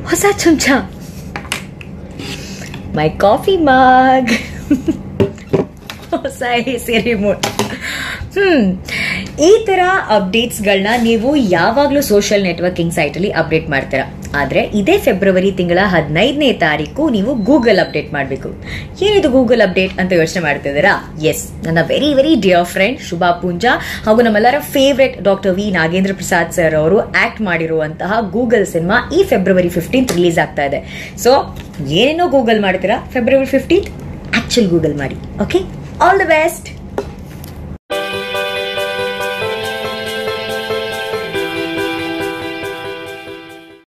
ಹೊಸ ಚಮಚ ಮೈ ಕಾಫಿ ಮಾಗ್ ಹೊಸ ಎ ಸಿ ರಿಮೋಟ್ ಹ್ಮ್ ಈ ತರ ಅಪ್ಡೇಟ್ಸ್ಗಳನ್ನ ನೀವು ಯಾವಾಗಲೂ ಸೋಷಿಯಲ್ ನೆಟ್ವರ್ಕಿಂಗ್ ಸೈಟಲ್ಲಿ ಅಪ್ಡೇಟ್ ಮಾಡ್ತೀರಾ ಆದರೆ ಇದೇ ಫೆಬ್ರವರಿ ತಿಂಗಳ ಹದಿನೈದನೇ ತಾರೀಕು ನೀವು ಗೂಗಲ್ ಅಪ್ಡೇಟ್ ಮಾಡಬೇಕು ಏನಿದು ಗೂಗಲ್ ಅಪ್ಡೇಟ್ ಅಂತ ಯೋಚನೆ ಮಾಡ್ತಿದ್ದೀರಾ ಎಸ್ ನನ್ನ very very dear friend Shubha Poonja ಹಾಗೂ ನಮ್ಮೆಲ್ಲರ favourite doctor V Nagendra Prasad sir ಅವರು ಆಕ್ಟ್ ಮಾಡಿರುವಂತಹ ಗೂಗಲ್ ಸಿನಿಮಾ ಈ ಫೆಬ್ರವರಿ ಫಿಫ್ಟೀನ್ತ್ ರಿಲೀಸ್ ಆಗ್ತಾ ಇದೆ ಸೊ ಏನೇನೋ ಗೂಗಲ್ ಮಾಡ್ತೀರಾ ಫೆಬ್ರವರಿ ಫಿಫ್ಟೀನ್ತ್ ಆಕ್ಚುಲ್ ಗೂಗಲ್ ಮಾಡಿ ಓಕೆ ಆಲ್ ದ ಬೆಸ್ಟ್